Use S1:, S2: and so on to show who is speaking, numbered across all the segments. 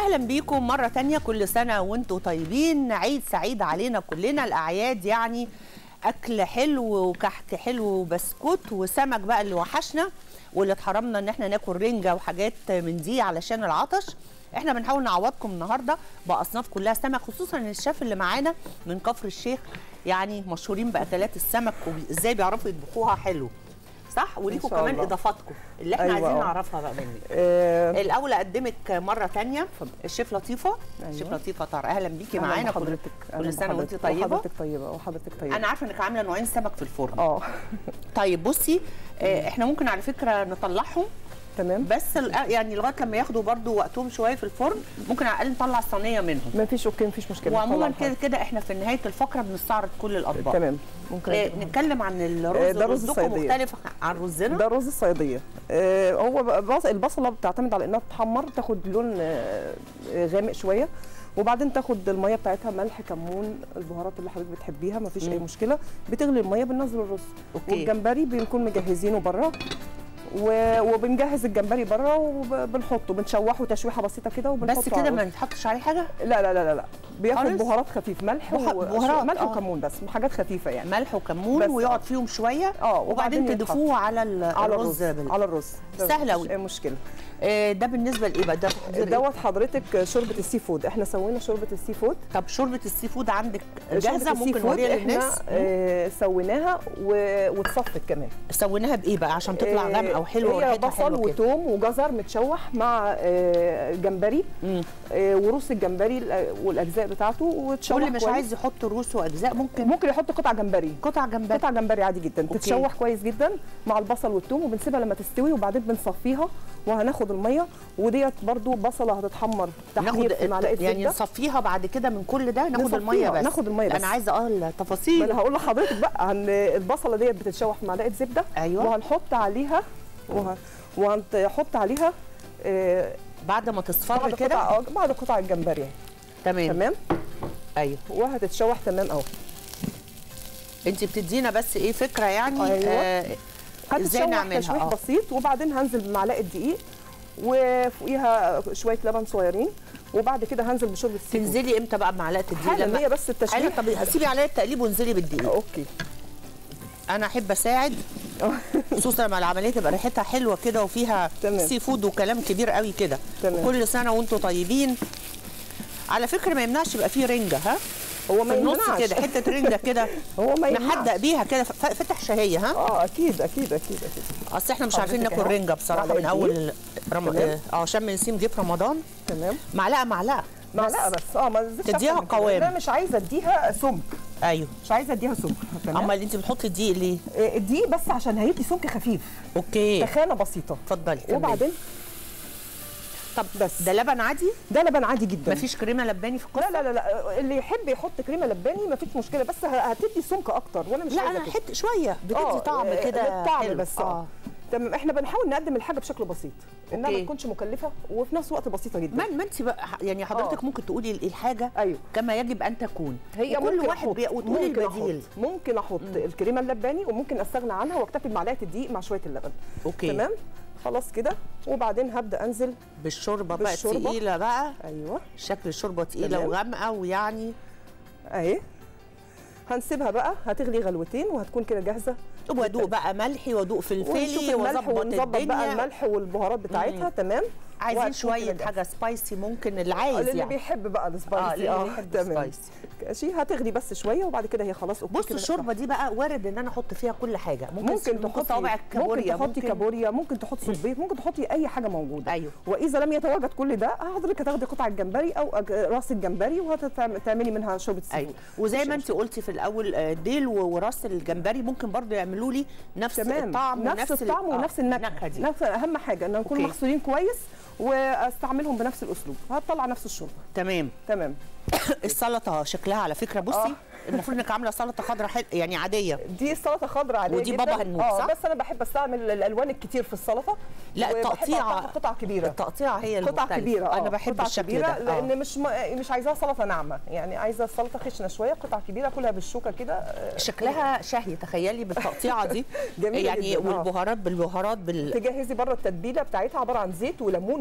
S1: اهلا بيكم مره تانية كل سنه وانتم طيبين عيد سعيد علينا كلنا الاعياد يعني اكل حلو وكحك حلو وبسكوت وسمك بقى اللي وحشنا واللي اتحرمنا ان احنا ناكل رنجه وحاجات من دي علشان العطش احنا بنحاول نعوضكم النهارده باصناف كلها سمك خصوصا ان الشيف اللي معانا من كفر الشيخ يعني مشهورين باكلات السمك وازاي بيعرفوا يطبخوها حلو صح وليكوا
S2: شاء
S1: كمان
S2: الله.
S1: اضافاتكم اللي احنا
S2: أيوة.
S1: عايزين نعرفها بقى منك
S2: آه،
S1: الاول اقدمك مره تانية الشيف لطيفه
S2: أيوة.
S1: الشيف لطيفه طار اهلا بيكي
S2: أهلاً
S1: معانا كل,
S2: بحضرتك أهلاً
S1: كل سنه وانت
S2: بحضرتك.
S1: طيبه
S2: وحضرتك طيبه وحضرتك طيبه
S1: انا عارفه انك عامله نوعين سمك في الفرن
S2: اه
S1: طيب بصي آه، احنا ممكن على فكره نطلعهم
S2: تمام
S1: بس ال- يعني لغايه لما ياخدوا برضو وقتهم شويه في الفرن ممكن على الاقل نطلع الصينيه منهم
S2: ما فيش اوكي ما فيش مشكله
S1: وعموما
S2: طبعاً
S1: كده كده احنا في نهايه الفقره بنستعرض كل الاطباق
S2: تمام ممكن
S1: آه،
S2: أجيبهم.
S1: نتكلم عن الرز
S2: آه، ده رز
S1: رزكم
S2: الصيادية.
S1: مختلف عن رزنا
S2: ده رز الصياديه آه هو بقى بص- البصله بتعتمد على انها تتحمر تاخد لون آه آه، غامق شويه وبعدين تاخد الميه بتاعتها ملح كمون البهارات اللي حضرتك بتحبيها مفيش اي
S1: مم.
S2: مشكله بتغلي الميه بننزل الرز
S1: اوكي
S2: والجمبري بنكون مجهزينه بره و- وبنجهز الجمبري بره وبنحطه بنشوحه تشويحه بسيطه كده وبنحطه
S1: بس كده
S2: على
S1: ما
S2: الرز.
S1: نحطش عليه حاجه
S2: لا لا لا لا لا بياخد
S1: خالص؟
S2: بهارات خفيف ملح
S1: بها-
S2: و-
S1: بهارات،
S2: ملح
S1: آه.
S2: وكمون بس حاجات خفيفه يعني
S1: ملح وكمون
S2: بس،
S1: ويقعد
S2: آه.
S1: فيهم شويه
S2: اه
S1: وبعدين
S2: يتحط.
S1: تضيفوه على ال-
S2: على
S1: الرز
S2: الرز
S1: بال-
S2: على الرز ده
S1: سهل
S2: مفيش
S1: أوي.
S2: اي مشكله
S1: آه، ده بالنسبه لايه بقى ده تحضير إيه؟
S2: دوت حضرتك شوربه السي فود احنا سوينا شوربه السي فود
S1: طب شوربه السي فود عندك
S2: شوربة
S1: جاهزه
S2: السي
S1: ممكن
S2: فود
S1: نوريها
S2: احنا
S1: للناس
S2: آه سويناها و- واتصفت كمان
S1: سويناها بايه بقى عشان تطلع
S2: آه،
S1: غامقه وحلوه
S2: هي
S1: وريحتها
S2: بصل
S1: حلوه كده
S2: وتوم وجزر متشوح مع آه جمبري
S1: مم.
S2: آه وروس الجمبري الأ- والاجزاء بتاعته وتشوح
S1: واللي مش
S2: كويس.
S1: عايز يحط روس واجزاء ممكن
S2: ممكن يحط قطع جمبري
S1: قطع جمبري
S2: قطع جمبري عادي جدا
S1: أوكي.
S2: تتشوح كويس جدا مع البصل والثوم وبنسيبها لما تستوي وبعدين بنصفيها وهناخد الميه وديت برضو بصله هتتحمر تحمير
S1: ناخد
S2: في معلقه
S1: يعني
S2: زبده
S1: نصفيها بعد كده من كل ده ناخد
S2: نصفيها،
S1: الميه بس
S2: ناخد المية
S1: انا
S2: بس.
S1: عايزه اه
S2: ما
S1: التفاصيل
S2: انا هقول لحضرتك بقى عن البصله ديت بتتشوح في معلقه زبده
S1: ايوه
S2: وهنحط عليها وه... وهنحط عليها آه،
S1: بعد ما تصفر
S2: بعد
S1: كده
S2: قطع آه، بعد قطع الجمبري يعني.
S1: تمام
S2: تمام
S1: ايوه
S2: وهتتشوح تمام اهو
S1: انت بتدينا بس ايه فكره يعني
S2: أيوة.
S1: آه ازاي
S2: هتتشوح
S1: نعملها
S2: تشويح
S1: اه
S2: بسيط وبعدين هنزل بمعلقه دقيق وفوقيها شويه لبن صغيرين وبعد كده هنزل بشوربه السي فود
S1: تنزلي امتى بقى بمعلقه الدقيق
S2: حالا
S1: لما
S2: هي بس
S1: حلو
S2: التشويح
S1: طب سيبي عليا التقليب وانزلي بالدقيق
S2: اوكي
S1: انا احب اساعد خصوصا لما العمليه تبقى ريحتها حلوه كده وفيها
S2: تمام.
S1: سي فود وكلام كبير قوي كده
S2: تمام.
S1: كل سنه وانتم طيبين على فكره ما يمنعش يبقى فيه رنجه ها
S2: هو
S1: في
S2: ما
S1: النص
S2: يمنعش
S1: كده حته رنجه كده
S2: هو ما يمنعش
S1: نحدق بيها كده ف- فتح شهيه ها
S2: اه اكيد اكيد اكيد اكيد
S1: اصل احنا مش عارفين
S2: حضرتك
S1: ناكل
S2: أهو.
S1: رنجه بصراحه
S2: معلقة
S1: من اول رم...
S2: تمام.
S1: اه شم نسيم جه في رمضان
S2: تمام
S1: معلقه معلقه
S2: معلقه بس اه ما تزيدش
S1: تديها
S2: أكتر من كده.
S1: قوام.
S2: انا مش عايزه اديها سمك
S1: ايوه
S2: مش عايزه اديها سمك تمام
S1: امال انت بتحطي الدقيق ليه
S2: آه، دي بس عشان هيدي سمك خفيف
S1: اوكي
S2: تخانه بسيطه
S1: اتفضلي كملي.
S2: وبعدين
S1: طب
S2: بس
S1: ده لبن عادي
S2: ده لبن عادي جدا
S1: مفيش كريمه لباني في القصه
S2: لا لا لا لا اللي يحب يحط كريمه لباني مفيش مشكله بس ه- هتدي سمك اكتر وانا مش
S1: لا
S2: عايزه
S1: انا
S2: كده.
S1: حته شويه بتدي
S2: آه،
S1: طعم
S2: آه،
S1: كده
S2: للطعم
S1: حلو.
S2: بس اه تمام احنا بنحاول نقدم الحاجه بشكل بسيط انها
S1: أوكي.
S2: ما تكونش مكلفه وفي نفس الوقت بسيطه جدا
S1: ما ما انت بقى يعني حضرتك
S2: آه.
S1: ممكن تقولي الحاجه
S2: ايوم
S1: كما يجب ان تكون
S2: هي
S1: وكل
S2: ممكن
S1: واحد
S2: أحط-
S1: بي- وتقولي
S2: ممكن
S1: البديل
S2: أحط ممكن احط الكريمه اللباني وممكن استغنى عنها واكتفي بمعلقه الدقيق مع شويه اللبن
S1: اوكي
S2: تمام خلاص كده وبعدين هبدا انزل
S1: بالشوربه بقى
S2: بالشوربة.
S1: تقيله بقى
S2: ايوه
S1: شكل الشوربه تقيله
S2: تمام.
S1: وغامقه ويعني
S2: اهي هنسيبها بقى هتغلي غلوتين وهتكون كده جاهزه
S1: وادوق بقى ملحي وادوق
S2: ونشوف
S1: فلفلي
S2: الملح
S1: واظبط
S2: ونظبط بقى
S1: الدنيا
S2: الملح والبهارات بتاعتها تمام
S1: عايزين
S2: وهتكون
S1: شويه
S2: كده جاهزة.
S1: حاجه سبايسي ممكن اللي عايز
S2: اللي
S1: يعني
S2: بيحب بقى
S1: اه
S2: السبايسي
S1: اللي بيحب
S2: تمام
S1: السبايسي
S2: ماشي هتغلي بس شويه وبعد كده هي خلاص اوكي
S1: بص
S2: كده
S1: الشوربه دي بقى وارد ان انا احط فيها كل حاجه ممكن
S2: ممكن تحطي
S1: صوابع
S2: ممكن
S1: الكابوريا
S2: تحطي كابوريا ممكن تحطي صبيط ممكن تحطي اي حاجه موجوده
S1: ايوه
S2: واذا لم يتواجد كل ده حضرتك هتاخدي قطعه جمبري او أج- راس الجمبري وهتعملي منها شوربه سي
S1: ايوه
S2: فود
S1: وزي
S2: مفيش
S1: ما انت قلتي في الاول آه، ديل و- وراس الجمبري ممكن برضو يعملوا لي نفس
S2: تمام
S1: الطعم
S2: نفس
S1: ونفس ال-
S2: الطعم
S1: آه،
S2: ونفس النكهه
S1: النكهه دي
S2: نفس اهم حاجه ان نكون
S1: أوكي.
S2: مغسولين كويس واستعملهم بنفس الاسلوب هتطلع نفس الشوربه
S1: تمام
S2: تمام
S1: السلطه شكلها على فكره بصي
S2: آه.
S1: المفروض انك عامله سلطه خضراء حل... يعني عاديه
S2: دي السلطه خضراء عاديه
S1: ودي
S2: جدا.
S1: بابا هنوب،
S2: اه
S1: صح؟
S2: بس انا بحب استعمل الالوان الكتير في السلطه
S1: لا
S2: وبحب
S1: التقطيع
S2: أقطعها قطع كبيره
S1: التقطيع هي
S2: قطع
S1: المختلفة.
S2: كبيره آه.
S1: انا بحب
S2: قطع
S1: الشكل
S2: كبيرة
S1: ده آه.
S2: لان مش م... مش عايزاها سلطه ناعمه يعني عايزه السلطه خشنه شويه قطع كبيره كلها بالشوكه كده آه،
S1: شكلها شهي تخيلي بالتقطيعه دي
S2: جميلة
S1: يعني
S2: جداً، آه.
S1: والبهارات بالبهارات بال
S2: تجهزي بره التتبيله بتاعتها عباره عن زيت وليمون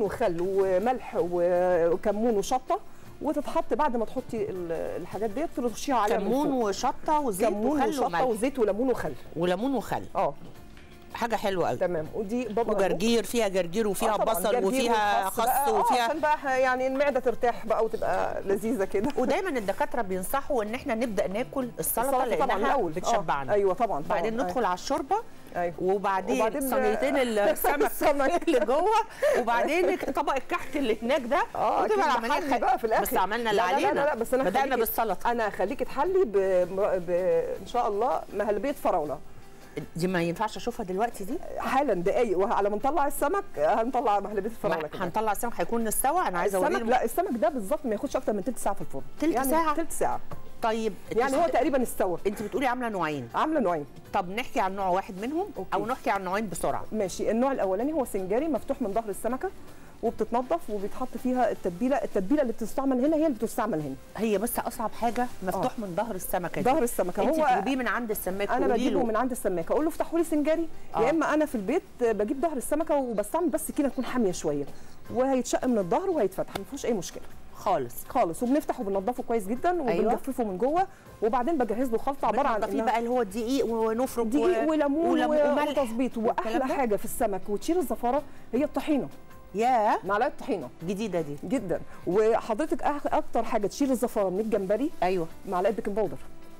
S2: وخل وملح و- وكمون وشطه وتتحط بعد ما تحطي ال- الحاجات ديت ترشيها عليها من
S1: كمون
S2: فوق.
S1: وشطه وزيت
S2: كمون
S1: وخل
S2: وشطه
S1: وملح
S2: وزيت وليمون وخل
S1: وليمون وخل
S2: اه
S1: حاجه حلوه قوي
S2: تمام ودي بابا
S1: وجرجير فيها جرجير وفيها
S2: آه طبعاً،
S1: بصل
S2: جرجير
S1: وفيها
S2: والخس
S1: خس
S2: بقى، آه،
S1: وفيها
S2: عشان بقى يعني المعده ترتاح بقى وتبقى لذيذه كده
S1: ودايما الدكاتره بينصحوا ان احنا نبدا ناكل السلطه
S2: السلطه طبعا
S1: لانها
S2: الاول
S1: بتشبعنا
S2: آه. ايوه طبعا
S1: بعدين
S2: طبعاً.
S1: ندخل على الشوربه
S2: ايوه
S1: وبعدين,
S2: وبعدين-
S1: صينيتين السمك
S2: السمك.
S1: اللي جوه وبعدين طبق الكحك اللي هناك ده
S2: اه أكيد
S1: وتبقى
S2: بحلي
S1: العمليه
S2: بقى في الاخر
S1: بس عملنا اللي
S2: لا لا
S1: علينا
S2: لا, لا بس انا
S1: بدانا
S2: هخليكي-
S1: بالسلطه
S2: انا هخليكي تحلي ب... ب... ان شاء الله مهلبيه فراوله
S1: دي ما ينفعش اشوفها دلوقتي دي
S2: حالا دقايق وعلى ما نطلع السمك هنطلع مهلبيه الفراوله
S1: ما-
S2: كمان
S1: هنطلع السمك هيكون استوى انا عايزه
S2: السمك
S1: اوريهم
S2: لا السمك ده بالظبط ما ياخدش اكتر من تلت ساعه في الفرن
S1: تلت
S2: يعني
S1: ساعة؟
S2: تلت ساعه
S1: طيب
S2: يعني هو
S1: انت-
S2: تقريبا استوى
S1: انت بتقولي عامله نوعين
S2: عامله نوعين
S1: طب نحكي عن نوع واحد منهم
S2: أوكي.
S1: او نحكي عن نوعين بسرعه
S2: ماشي النوع الاولاني هو سنجاري مفتوح من ظهر السمكه وبتتنضف وبيتحط فيها التتبيله التتبيله اللي بتستعمل هنا هي اللي بتستعمل هنا
S1: هي بس اصعب حاجه مفتوح من ظهر السمكه دي
S2: ظهر السمكه
S1: انت
S2: هو
S1: بتجيبيه من عند السماك
S2: انا
S1: تقولي
S2: بجيبه
S1: له
S2: من عند السماكه اقول له افتحوا لي سنجاري
S1: آه.
S2: يا اما انا في البيت بجيب ظهر السمكه وبستعمل بس سكينه تكون حاميه شويه وهيتشق من الظهر وهيتفتح ما فيهوش اي مشكله
S1: خالص
S2: خالص وبنفتحه وبننضفه كويس جدا
S1: أيوة.
S2: وبنجففه من جوه وبعدين بجهز له خلطه عباره عن
S1: بتنضفيه
S2: إنها-
S1: بقى اللي هو الدقيق ونفرك و-
S2: دقيق وليمون
S1: ولم-
S2: و-
S1: وملح
S2: وتظبيط واحلى
S1: والكلام ده؟
S2: حاجه في السمك وتشيل الزفاره هي الطحينه
S1: ياه
S2: معلقه طحينه
S1: جديده دي
S2: جدا وحضرتك أح- اكتر حاجه تشيل الزفاره من الجمبري
S1: ايوه
S2: معلقه بيكنج باودر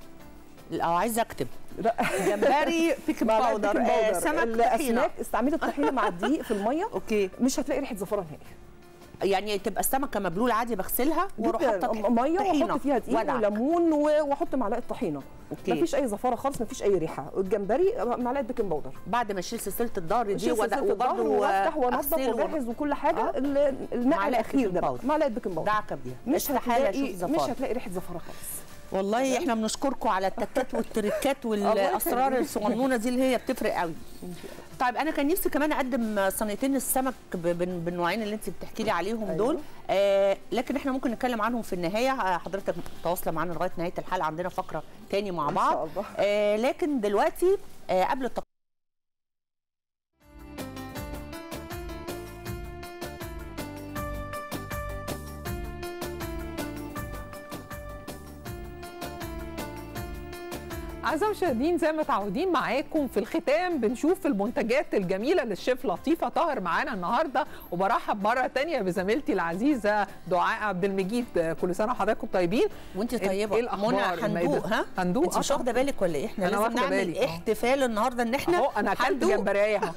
S1: او عايزه اكتب
S2: لا
S1: جمبري بيكنج
S2: معلقه
S1: باودر
S2: بيكنج
S1: آه،
S2: باودر
S1: سمك طحينه
S2: الاسماك استعملي الطحينه مع الدقيق في الميه
S1: اوكي
S2: مش هتلاقي ريحه زفاره نهائي
S1: يعني تبقى السمكه مبلول عادي بغسلها واروح
S2: جداً.
S1: حاطه
S2: ميه
S1: طحينة
S2: واحط فيها دقيق
S1: وادعك.
S2: وليمون و- واحط معلقه طحينه
S1: اوكي
S2: مفيش اي زفاره خالص مفيش اي ريحه الجمبري معلقه بيكنج باودر
S1: بعد ما اشيل سلسله الظهر دي
S2: شيل
S1: وده
S2: سلسلة الظهر
S1: وبرده
S2: وافتح وانضف
S1: أغسل و-
S2: واجهز وكل حاجه
S1: آه.
S2: ال- النقع
S1: معلقة
S2: الاخير
S1: بيكنج
S2: ده بقى.
S1: باودر.
S2: معلقه بيكنج باودر
S1: دعكه بيها
S2: مش
S1: استحاله
S2: هتلاقي
S1: اشوف
S2: مش
S1: زفاره
S2: هتلاقي ريحه زفاره خالص
S1: والله احنا بنشكركم على التكات والتركات
S2: الله
S1: والاسرار
S2: يخليك.
S1: الصغنونه دي اللي هي بتفرق قوي طيب انا كان نفسي كمان اقدم صينيتين السمك ب- بال- بالنوعين اللي انت بتحكي لي عليهم
S2: أيوة.
S1: دول آه لكن احنا ممكن نتكلم عنهم في النهايه آه، حضرتك متواصله معانا لغايه نهايه الحلقه عندنا فقره تاني مع
S2: إن
S1: بعض
S2: شاء الله.
S1: آه لكن دلوقتي آه قبل التق...
S3: أعزائي المشاهدين زي ما متعودين معاكم في الختام بنشوف المنتجات الجميلة للشيف لطيفة طاهر معانا النهاردة وبرحب مرة تانية بزميلتي العزيزة دعاء عبد المجيد كل سنة وحضراتكم طيبين
S1: وانت
S3: إيه-
S1: طيبه
S3: إيه الأخبار
S1: منى
S3: المائدة؟
S1: هندوق ها
S3: هندوق
S1: انت مش
S3: آه
S1: واخده بالك ولا ايه احنا
S3: أنا
S1: لازم
S3: واخدة
S1: نعمل
S3: بالي، آه.
S1: احتفال النهارده ان احنا
S3: أهو أنا أكلت
S1: هندوق.
S3: جمبرية أهو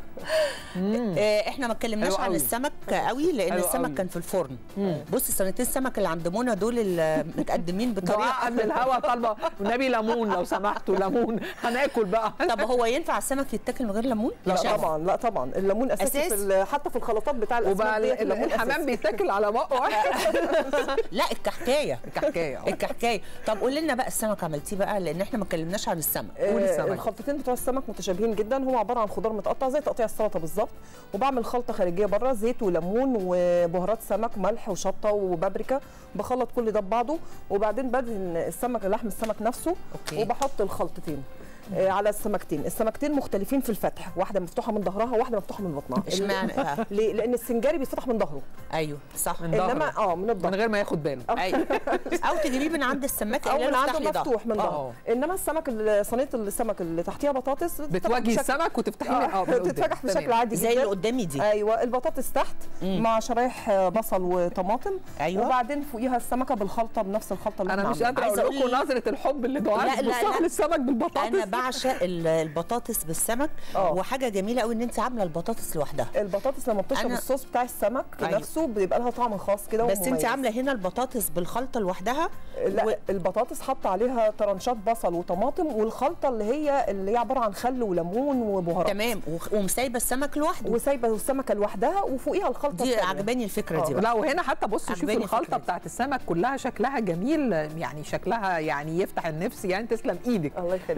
S1: آه، احنا ما اتكلمناش
S3: حلو
S1: عن
S3: قوي.
S1: السمك قوي لان
S3: حلو
S1: السمك
S3: قوي.
S1: كان في الفرن بصي صينيتين السمك اللي عند منى دول اللي متقدمين
S3: دعاء
S1: بطريقه
S3: قبل الهوا طالبة والنبي ليمون لو سمحتوا ليمون هناكل بقى
S1: طب هو ينفع السمك يتاكل من غير ليمون
S2: لا
S1: يا شيف؟
S2: طبعا لا طبعا الليمون اساسي
S1: أساسي؟
S2: في ال- حتى في الخلطات بتاع الاسماك
S3: وبقى
S2: ديت
S3: ال-
S2: الليمون
S3: الحمام
S2: أساسي.
S3: بيتاكل على بقه واحد
S1: لا الكحكايه
S3: الكحكايه آه.
S1: الكحكايه طب قولي لنا بقى السمك عملتيه بقى لان احنا ما اتكلمناش عن السمك
S3: قولي
S2: آه،
S3: السمك.
S2: الخلطتين بتوع السمك متشابهين جدا هو عباره عن خضار متقطع زي تقطيع السلطه بالظبط وبعمل خلطه خارجيه بره زيت وليمون وبهارات سمك ملح وشطه وبابريكا بخلط كل ده ببعضه وبعدين بدهن السمك لحم السمك نفسه
S1: أوكي.
S2: وبحط الخلطتين آه، على السمكتين السمكتين مختلفين في الفتح واحده مفتوحه من ظهرها وواحده مفتوحه من بطنها
S1: اشمعنى آه.
S2: ليه لان السنجاري بيتفتح من ظهره
S1: ايوه صح
S3: من ظهره.
S2: انما اه من
S3: من
S2: الظهر
S3: غير ما ياخد باله
S1: ايوه او تجيبيه من عند السماك
S2: او
S1: اللي
S2: من
S1: له
S2: عنده
S1: فتح لي ظهر.
S2: مفتوح من
S3: آه.
S2: ظهره انما السمك ال- صينيه السمك اللي تحتيها بطاطس بتتفتح
S3: بتواجهي
S2: بشكل-
S3: السمك وتفتحيه من اه من قدام.
S2: تتفتح بشكل
S3: تمام.
S2: عادي
S1: زي
S2: جدا
S1: اللي قدامي دي
S2: ايوه البطاطس تحت مع شرايح آه، بصل وطماطم
S1: أيوة.
S2: وبعدين فوقيها السمكه بالخلطه بنفس الخلطه اللي
S3: انا
S2: احنا
S3: مش قادره
S1: عايزة
S3: اقول
S1: أقول
S3: لكم
S1: لي-
S3: نظره الحب اللي
S1: لا،
S3: دعاء
S1: لا،
S3: بتبصها
S1: لا.
S3: للسمك بالبطاطس
S1: انا بعشق ال- البطاطس بالسمك
S2: آه.
S1: وحاجه جميله قوي ان انت عامله البطاطس لوحدها
S2: البطاطس لما بتشرب
S1: أنا-
S2: الصوص بتاع السمك
S1: أيوة.
S2: نفسه بيبقى لها طعم خاص كده
S1: بس انت
S2: ومميز.
S1: عامله هنا البطاطس بالخلطه لوحدها
S2: لا
S1: و-
S2: البطاطس حط عليها طرنشات بصل وطماطم والخلطه اللي هي اللي هي عباره عن خل وليمون وبهارات
S1: تمام وخ- ومسايبه السمك لوحده
S2: وسايبه السمكه لوحدها وفوقيها الخلطه
S1: دي
S2: التانية.
S1: عجباني الفكره دي
S2: آه.
S1: بقى
S3: لا وهنا حتى بصوا شوفي
S1: عجباني الفكرة
S3: الخلطه
S1: دي.
S3: بتاعت السمك كلها شكلها جميل يعني شكلها يعني يفتح النفس يعني تسلم ايدك
S2: الله يخليك
S3: تسلم
S2: ميرسي
S3: ايدك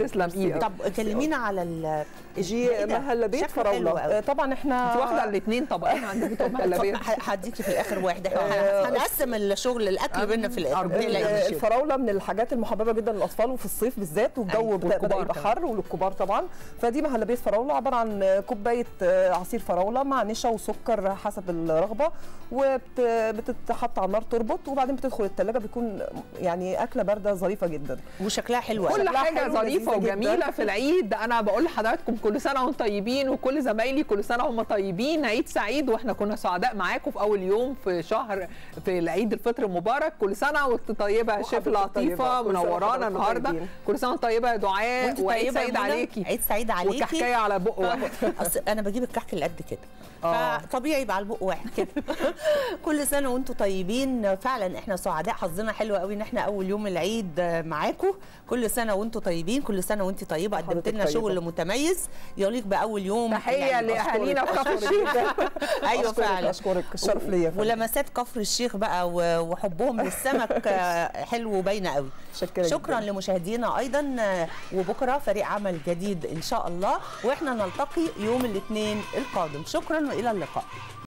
S2: ميرسي
S1: طب كلمينا على ال
S2: دي
S1: إيه ده؟
S2: مهلبيه
S1: شكله حلو
S2: فراوله
S1: قوي.
S2: آه، طبعا احنا
S3: انت واخده الاثنين طبقين عندك بتوع مهلبيه
S1: ه- هديكي في الاخر واحد إحنا
S2: آه،
S1: هنقسم الشغل الاكل بينا في الاخر
S3: أرجوك.
S1: ما
S2: ال-
S1: تقلقيش.
S2: الفراوله من الحاجات المحببه جدا للاطفال وفي الصيف بالذات والجو
S1: أيوة،
S2: بدا بدا
S3: والكبار
S2: يبقى
S3: كمان.
S2: حر وللكبار طبعا فدي مهلبيه فراوله عباره عن كوبايه آه، عصير فراوله مع نشا وسكر حسب الرغبه وبتتحط على النار تربط وبعدين بتدخل الثلاجه بيكون يعني اكله بارده ظريفه جدا
S1: وشكلها حلو قوي.
S3: كل
S2: شكلها
S3: حاجه
S2: حلو
S3: ظريفه
S2: ولذيذة جداً.
S3: وجميله في العيد انا بقول لحضراتكم كل سنه وانتم طيبين وكل زمايلي كل سنه هم طيبين عيد سعيد واحنا كنا سعداء معاكم في اول يوم في شهر في العيد الفطر المبارك كل سنه وانت طيبه يا شيف
S2: وحضرتك طيبة.
S3: لطيفه
S2: كل سنة
S3: منورانا
S2: وحضرتك
S3: النهارده
S2: طيبين.
S3: كل سنه وانت طيبه يا دعاء
S1: وانت
S3: وعيد
S1: طيبة يا
S3: سعيد
S1: منى.
S3: عليكي
S1: عيد سعيد عليكي
S3: وكحكايه على بق واحد
S1: اصل انا بجيب الكحك اللي قد كده
S3: آه.
S1: فطبيعي يبقى على البق واحد كده كل سنه وانتم طيبين فعلا احنا سعداء حظنا حلو قوي ان احنا اول يوم العيد معاكم كل سنه وانتم طيبين كل سنه وانت طيبه قدمت
S2: حضرتك
S1: لنا
S2: طيبة.
S1: شغل متميز يليق باول يوم
S3: تحيه
S1: العيد.
S3: لاهالينا في كفر الشيخ
S1: ايوه
S2: أشكرك-
S1: فعلا
S2: اشكرك الشرف ليا يا فندم.
S1: ولمسات كفر الشيخ بقى و- وحبهم للسمك آه، حلو وباينه قوي
S2: شكرا
S1: شكرا
S2: جداً.
S1: لمشاهدينا ايضا آه، وبكره فريق عمل جديد ان شاء الله واحنا نلتقي يوم الاثنين القادم شكرا والى اللقاء